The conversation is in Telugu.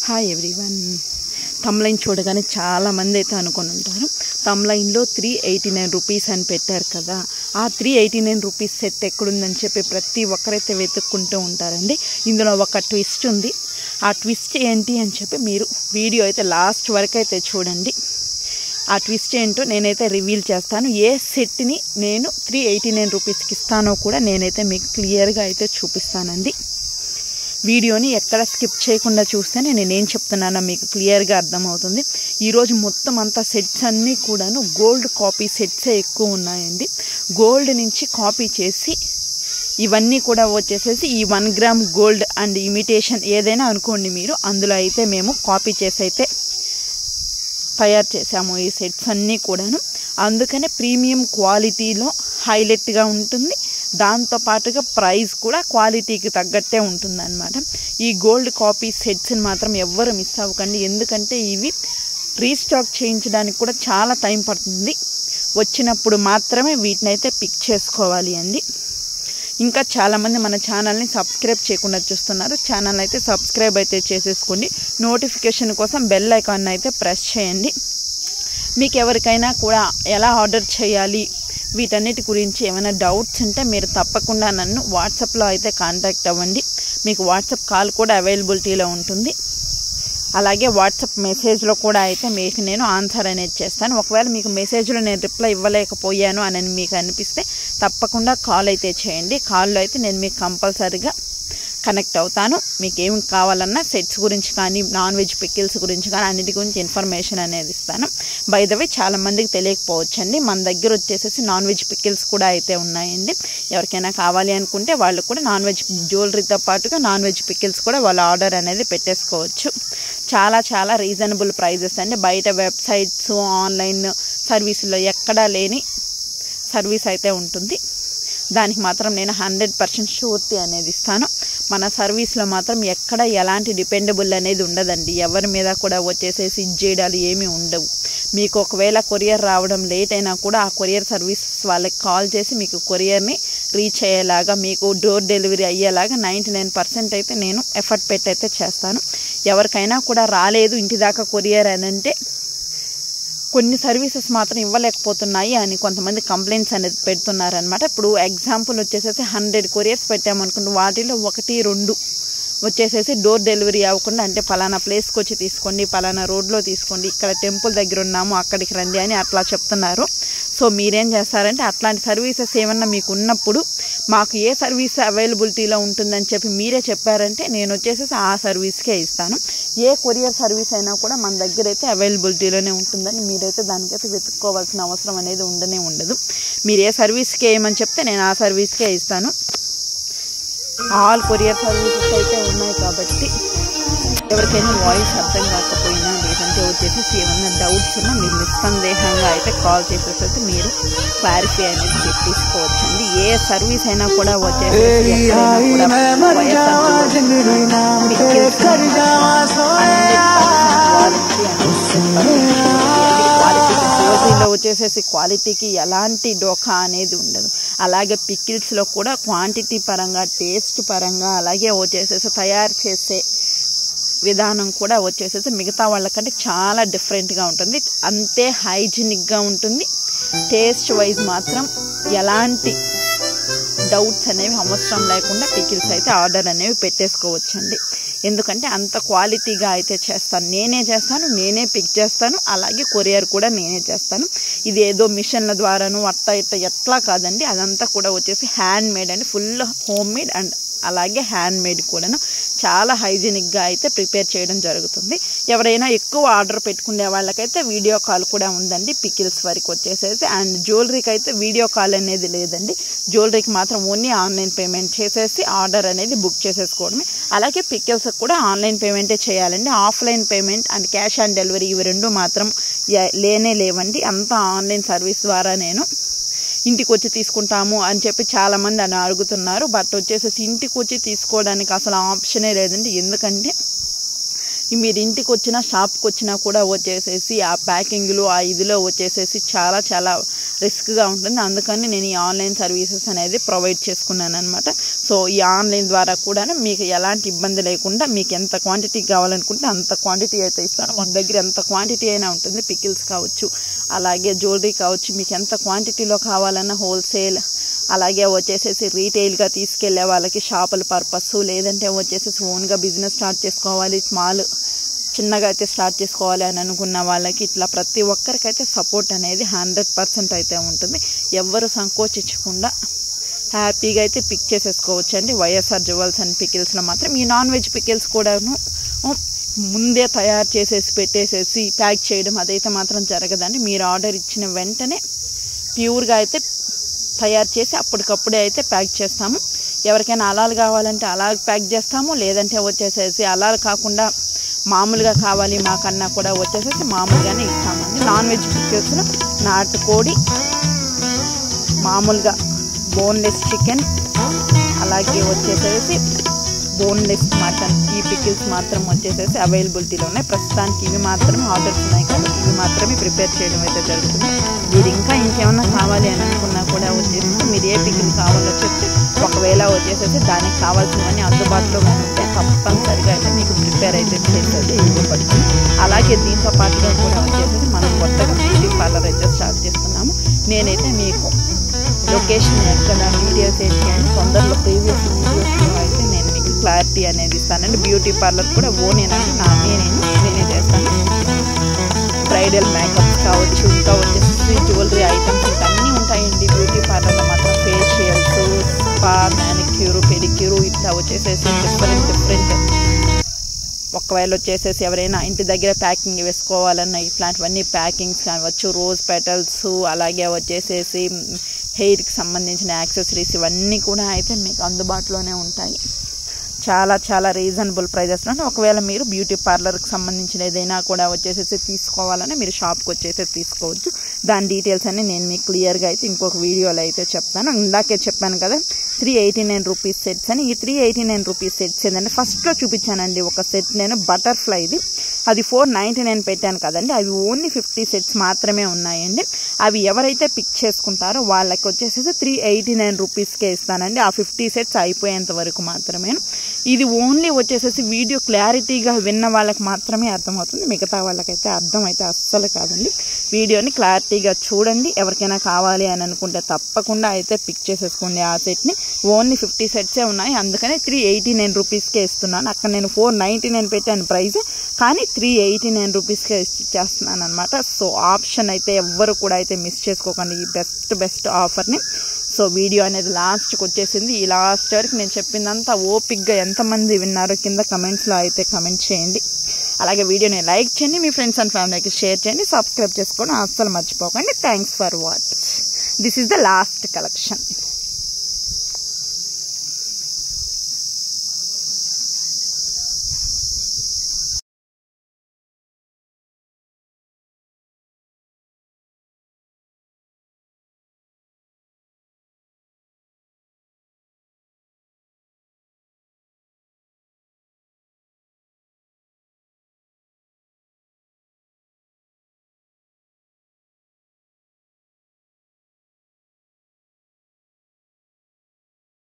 హాయ్ ఎవ్రీవన్ తమ్లైన్ చూడగానే చాలా మంది అయితే అనుకొని ఉంటారు తమ్లైన్లో త్రీ ఎయిటీ నైన్ రూపీస్ అని పెట్టారు కదా ఆ three eighty nine rupees set ఎక్కడుందని చెప్పి ప్రతి ఒక్కరైతే వెతుక్కుంటూ ఉంటారండి ఇందులో ఒక ట్విస్ట్ ఉంది ఆ ట్విస్ట్ ఏంటి అని చెప్పి మీరు వీడియో అయితే లాస్ట్ వరకు అయితే చూడండి ఆ ట్విస్ట్ ఏంటో నేనైతే రివీల్ చేస్తాను ఏ సెట్ని నేను త్రీ ఎయిటీ నైన్ రూపీస్కి ఇస్తానో కూడా నేనైతే మీకు క్లియర్గా అయితే చూపిస్తానండి వీడియోని ఎక్కడ స్కిప్ చేయకుండా చూస్తేనే నేనేం చెప్తున్నానో మీకు క్లియర్గా అర్థమవుతుంది ఈరోజు మొత్తం అంతా సెట్స్ అన్నీ కూడాను గోల్డ్ కాపీ సెట్సే ఎక్కువ ఉన్నాయండి గోల్డ్ నుంచి కాపీ చేసి ఇవన్నీ కూడా వచ్చేసేసి ఈ one gram gold and imitation ఏదైనా అనుకోండి మీరు అందులో అయితే మేము కాపీ చేసి అయితే తయారు చేసాము ఈ సెట్స్ అన్నీ కూడాను అందుకనే ప్రీమియం క్వాలిటీలో హైలైట్గా ఉంటుంది దాంతో పాటుగా ప్రైస్ కూడా క్వాలిటీకి తగ్గట్టే ఉంటుందన్నమాట ఈ గోల్డ్ కాపీ సెట్స్ని మాత్రం ఎవ్వరు మిస్ అవ్వకండి ఎందుకంటే ఇవి రీస్టాక్ చేయించడానికి కూడా చాలా టైం పడుతుంది వచ్చినప్పుడు మాత్రమే వీటిని అయితే పిక్ చేసుకోవాలి అండి ఇంకా చాలామంది మన ఛానల్ని సబ్స్క్రైబ్ చేయకుండా చూస్తున్నారు ఛానల్ అయితే సబ్స్క్రైబ్ అయితే చేసేసుకోండి నోటిఫికేషన్ కోసం బెల్ ఐకాన్ అయితే ప్రెస్ చేయండి మీకు ఎవరికైనా కూడా ఎలా ఆర్డర్ చేయాలి వీటన్నిటి గురించి ఏమైనా డౌట్స్ ఉంటే మీరు తప్పకుండా నన్ను వాట్సాప్లో అయితే కాంటాక్ట్ అవ్వండి మీకు వాట్సాప్ కాల్ కూడా అవైలబిలిటీలో ఉంటుంది అలాగే వాట్సాప్ మెసేజ్లో కూడా అయితే మీకు నేను ఆన్సర్ అనేది చేస్తాను ఒకవేళ మీకు మెసేజ్లో నేను రిప్లై ఇవ్వలేకపోయాను అని మీకు అనిపిస్తే తప్పకుండా కాల్ అయితే చేయండి కాల్లో అయితే నేను మీకు కంపల్సరీగా కనెక్ట్ అవుతాను మీకు ఏమి కావాలన్నా సెట్స్ గురించి కానీ నాన్ వెజ్ పికిల్స్ గురించి కానీ అన్నిటి గురించి ఇన్ఫర్మేషన్ అనేది ఇస్తాను బై ద వే చాలా మందికి తెలియకపోవచ్చండి మన దగ్గర వచ్చేసేసి నాన్ వెజ్ పికిల్స్ కూడా అయితే ఉన్నాయండి ఎవరికైనా కావాలి అనుకుంటే వాళ్ళు కూడా నాన్ వెజ్ జ్యువెలరీతో పాటుగా నాన్ వెజ్ పికిల్స్ కూడా వాళ్ళ ఆర్డర్ అనేది పెట్టేసుకోవచ్చు చాలా చాలా రీజనబుల్ ప్రైజెస్ అండి బయట వెబ్సైట్స్ ఆన్లైన్ సర్వీసులో ఎక్కడా లేని సర్వీస్ అయితే ఉంటుంది దానికి మాత్రం నేను హండ్రెడ్ పర్సెంట్ షూరిటీ అనేది ఇస్తాను మన సర్వీస్లో మాత్రం ఎక్కడ ఎలాంటి డిపెండబుల్ అనేది ఉండదండి ఎవరి మీద కూడా వచ్చేసేసి ఇచ్చేయడాలు ఏమీ ఉండవు మీకు ఒకవేళ కొరియర్ రావడం లేట్ అయినా కూడా ఆ కొరియర్ సర్వీస్ వాళ్ళకి కాల్ చేసి మీకు కొరియర్ని రీచ్ అయ్యేలాగా మీకు డోర్ డెలివరీ అయ్యేలాగా నైంటీ నైన్ పర్సెంట్ అయితే నేను ఎఫర్ట్ పెట్టి అయితే చేస్తాను ఎవరికైనా కూడా రాలేదు ఇంటి దాకా కొరియర్ అని అంటే కొన్ని సర్వీసెస్ మాత్రం ఇవ్వలేకపోతున్నాయి అని కొంతమంది కంప్లైంట్స్ అనేది పెడుతున్నారనమాట ఇప్పుడు ఎగ్జాంపుల్ వచ్చేసేసి హండ్రెడ్ కొరియర్స్ పెట్టామనుకుంటే వాటిలో ఒకటి రెండు వచ్చేసేసి డోర్ డెలివరీ అవ్వకుండా అంటే పలానా ప్లేస్కి వచ్చి తీసుకోండి పలానా రోడ్లో తీసుకోండి ఇక్కడ టెంపుల్ దగ్గర ఉన్నాము అక్కడికి రండి అని అట్లా చెప్తున్నారు సో మీరేం చేస్తారంటే అట్లాంటి సర్వీసెస్ ఏమన్నా మీకు ఉన్నప్పుడు మాకు ఏ సర్వీస్ అవైలబిలిటీలో ఉంటుందని చెప్పి మీరే చెప్పారంటే నేను వచ్చేసేసి ఆ సర్వీస్కే ఇస్తాను ఏ కొరియర్ సర్వీస్ అయినా కూడా మన దగ్గర అయితే అవైలబిలిటీలోనే ఉంటుందని మీరైతే దానికైతే వెతుక్కోవాల్సిన అవసరం అనేది ఉండనే ఉండదు మీరు ఏ సర్వీస్కి ఏమని చెప్తే నేను ఆ సర్వీస్కే ఇస్తాను ఆల్ కొరియర్ సర్వీసెస్ అయితే ఉన్నాయి కాబట్టి ఎవరికైనా వాయిస్ అర్థం కాకపోయినా లేదంటే వచ్చేసి ఏమన్నా డౌట్స్ ఉన్నా మీరు నిస్సందేహంగా అయితే కాల్ చేసేసి మీరు క్లారిఫై అనేది తీసుకోవచ్చండి ఏ సర్వీస్ అయినా కూడా వచ్చేసి ఎక్కడైనా కూడా జ్యువెలరీలో వచ్చేసేసి క్వాలిటీకి ఎలాంటి డోకా అనేది ఉండదు అలాగే పికిల్స్లో కూడా క్వాంటిటీ పరంగా టేస్ట్ పరంగా అలాగే వచ్చేసేసి తయారు చేసే విధానం కూడా వచ్చేసేసి మిగతా వాళ్ళకంటే చాలా డిఫరెంట్గా ఉంటుంది అంతే హైజీనిక్గా ఉంటుంది టేస్ట్ వైజ్ మాత్రం ఎలాంటి డౌట్స్ అనేవి అవసరం లేకుండా పికిల్స్ అయితే ఆర్డర్ అనేవి పెట్టేసుకోవచ్చండి ఎందుకంటే అంత క్వాలిటీగా అయితే చేస్తాను నేనే చేస్తాను నేనే పిక్ చేస్తాను అలాగే కొరియర్ కూడా నేనే చేస్తాను ఇది ఏదో మిషన్ల ద్వారాను అట్ట ఇట్ట ఎట్లా కాదండి అదంతా కూడా వచ్చేసి హ్యాండ్ మేడ్ అండి ఫుల్ హోమ్ మేడ్ అండ్ అలాగే హ్యాండ్ మేడ్ కూడాను చాలా హైజీనిక్గా అయితే ప్రిపేర్ చేయడం జరుగుతుంది ఎవరైనా ఎక్కువ ఆర్డర్ పెట్టుకునే వాళ్ళకైతే వీడియో కాల్ కూడా ఉందండి పికిల్స్ వరకు వచ్చేసేసి అండ్ జ్యువెలరీకి అయితే వీడియో కాల్ అనేది లేదండి జ్యువెలరీకి మాత్రం ఓన్లీ ఆన్లైన్ పేమెంట్ చేసేసి ఆర్డర్ అనేది బుక్ చేసేసుకోవడమే అలాగే పికిల్స్ కూడా ఆన్లైన్ పేమెంటే చేయాలండి offline payment and cash on delivery ఇవి రెండు మాత్రం లేనే లేవండి అంతా ఆన్లైన్ సర్వీస్ ద్వారా నేను ఇంటికి వచ్చి తీసుకుంటాము అని చెప్పి చాలామంది అని అడుగుతున్నారు బట్ వచ్చేసేసి ఇంటికి వచ్చి తీసుకోవడానికి అసలు ఆప్షనే లేదండి ఎందుకంటే మీరు ఇంటికి వచ్చినా షాప్కి వచ్చినా కూడా వచ్చేసేసి ఆ ప్యాకింగ్లో ఆ ఇదిలో వచ్చేసేసి చాలా చాలా రిస్క్గా ఉంటుంది అందుకని నేను ఈ ఆన్లైన్ సర్వీసెస్ అనేది ప్రొవైడ్ చేసుకున్నాను అనమాట సో ఈ ఆన్లైన్ ద్వారా కూడా మీకు ఎలాంటి ఇబ్బంది లేకుండా మీకు ఎంత క్వాంటిటీ కావాలనుకుంటే అంత క్వాంటిటీ అయితే ఇస్తాను మన దగ్గర ఎంత క్వాంటిటీ అయినా ఉంటుంది పికిల్స్ కావచ్చు అలాగే జ్యువెలరీ కావచ్చు మీకు ఎంత క్వాంటిటీలో కావాలన్నా హోల్సేల్ అలాగే వచ్చేసేసి రీటైల్గా తీసుకెళ్లే వాళ్ళకి షాపుల పర్పస్ లేదంటే వచ్చేసేసి ఓన్గా బిజినెస్ స్టార్ట్ చేసుకోవాలి స్మాల్ చిన్నగా అయితే స్టార్ట్ చేసుకోవాలి అని అనుకున్న వాళ్ళకి ఇట్లా ప్రతి ఒక్కరికైతే సపోర్ట్ అనేది హండ్రెడ్ పర్సెంట్ అయితే ఉంటుంది ఎవ్వరు సంకోచించకుండా హ్యాపీగా అయితే పిక్ చేసేసుకోవచ్చు అండి వైఎస్ఆర్ జ్యువెల్స్ అండ్ పికిల్స్లో మాత్రం ఈ నాన్ వెజ్ పికిల్స్ కూడాను ముందే తయారు చేసేసి పెట్టేసేసి ప్యాక్ చేయడం అదైతే మాత్రం జరగదండి మీరు ఆర్డర్ ఇచ్చిన వెంటనే ప్యూర్గా అయితే తయారు చేసి అప్పటికప్పుడే అయితే ప్యాక్ చేస్తాము ఎవరికైనా అలాలు కావాలంటే అలా ప్యాక్ చేస్తాము లేదంటే వచ్చేసేసి అలాలు కాకుండా మామూలుగా కావాలి మాకన్నా కూడా వచ్చేసేసి మామూలుగానే ఇస్తామండి నాన్ వెజ్ పికిల్స్లో నాటుకోడి మామూలుగా బోన్లెస్ చికెన్ అలాగే వచ్చేసేసి బోన్లెస్ మటన్ ఈ పికిల్స్ మాత్రం వచ్చేసేసి అవైలబిలిటీలో ఉన్నాయి ప్రస్తుతానికి ఇవి మాత్రమే ఆర్డర్స్ ఉన్నాయి కాబట్టి ఇవి మాత్రమే ప్రిపేర్ చేయడం అయితే జరుగుతుంది మీరు ఇంకా ఇంకేమన్నా కావాలి అని అనుకున్నా కూడా వచ్చేసి మీరు ఏ పికిల్ కావాలో చెప్తే ఒకవేళ వచ్చేసేసి దానికి కావాల్సినవన్నీ అందుబాటులో ఉంటే తప్పనిసరిగా అయితే మీకు ప్రిపేర్ అయితే చేసేది ఇవ్వబడుతుంది అలాగే దీంతో పాటుగా కూడా వచ్చేసేసి మనం కొత్తగా బ్యూటీ పార్లర్ అయితే స్టార్ట్ చేస్తున్నాము నేనైతే మీకు లొకేషన్ ఎక్కడ డీటెయిల్స్ ఏంటి అని తొందరలో ప్రీవియస్ వీడియోస్లో అయితే నేను మీకు క్లారిటీ అనేది ఇస్తానండి బ్యూటీ పార్లర్ కూడా ఓనేనండి నా నేనే నేనే చేస్తాను బ్రైడల్ మేకప్స్ కావచ్చు ఇంకా వచ్చేసి జ్యువెలరీ ఐటమ్స్ ఇంకా అన్నీ ఉంటాయండి బ్యూటీ పార్లర్లో మాత్రం ఫేషియల్స్ స్పా మ్యానిక్యూర్ పెడిక్యూర్ ఇట్లా వచ్చేసేసి డిఫరెంట్ డిఫరెంట్ ఒకవేళ వచ్చేసేసి ఎవరైనా ఇంటి దగ్గర ప్యాకింగ్ వేసుకోవాలన్న ఇట్లాంటివన్నీ ప్యాకింగ్స్ కావచ్చు రోజ్ పెటల్స్ అలాగే వచ్చేసేసి హెయిర్కి సంబంధించిన యాక్సెసరీస్ ఇవన్నీ కూడా అయితే మీకు అందుబాటులోనే ఉంటాయి చాలా చాలా రీజనబుల్ ప్రైజెస్లో ఒకవేళ మీరు బ్యూటీ పార్లర్కి సంబంధించిన ఏదైనా కూడా వచ్చేసేసి తీసుకోవాలని మీరు షాప్కి వచ్చేసి తీసుకోవచ్చు దాని డీటెయిల్స్ అన్ని నేను మీకు క్లియర్గా అయితే ఇంకొక వీడియోలో అయితే చెప్తాను ఇందాకే చెప్పాను కదా three eighty nine rupees sets అని ఈ three eighty nine rupees sets ఏంటంటే ఫస్ట్లో చూపించానండి ఒక సెట్ నేను బటర్ఫ్లైది అది ఫోర్ నైంటీ నైన్ పెట్టాను కదండి అవి ఓన్లీ ఫిఫ్టీ సెట్స్ మాత్రమే ఉన్నాయండి అవి ఎవరైతే పిక్ చేసుకుంటారో వాళ్ళకి వచ్చేసేసి త్రీ ఎయిటీ నైన్ రూపీస్కే ఇస్తానండి ఆ ఫిఫ్టీ సెట్స్ అయిపోయేంత వరకు మాత్రమే ఇది ఓన్లీ వచ్చేసేసి వీడియో క్లారిటీగా విన్న వాళ్ళకి మాత్రమే అర్థమవుతుంది మిగతా వాళ్ళకైతే అర్థం అయితే అస్సలు కాదండి వీడియోని క్లారిటీగా చూడండి ఎవరికైనా కావాలి అని అనుకుంటే తప్పకుండా అయితే పిక్ చేసేసుకోండి ఆ సెట్ని ఓన్లీ ఫిఫ్టీ సెట్సే ఉన్నాయి అందుకనే త్రీ ఎయిటీ నైన్ రూపీస్కే ఇస్తున్నాను అక్కడ నేను ఫోర్ నైంటీ నైన్ పెట్టాను ప్రైస్ కానీ త్రీ ఎయిటీ నైన్ రూపీస్కే ఇచ్చేస్తున్నాను అనమాట సో ఆప్షన్ అయితే ఎవ్వరు కూడా అయితే మిస్ చేసుకోకండి ఈ బెస్ట్ బెస్ట్ ఆఫర్ని సో వీడియో అనేది లాస్ట్కి వచ్చేసింది ఈ లాస్ట్ వరకు నేను చెప్పిందంతా ఓపిక్గా ఎంతమంది విన్నారో కింద కమెంట్స్లో అయితే కమెంట్ చేయండి అలాగే వీడియోని లైక్ చేయండి మీ ఫ్రెండ్స్ అండ్ ఫ్యామిలీకి షేర్ చేయండి సబ్స్క్రైబ్ చేసుకోండి అస్సలు మర్చిపోకండి thanks for watch this is the last collection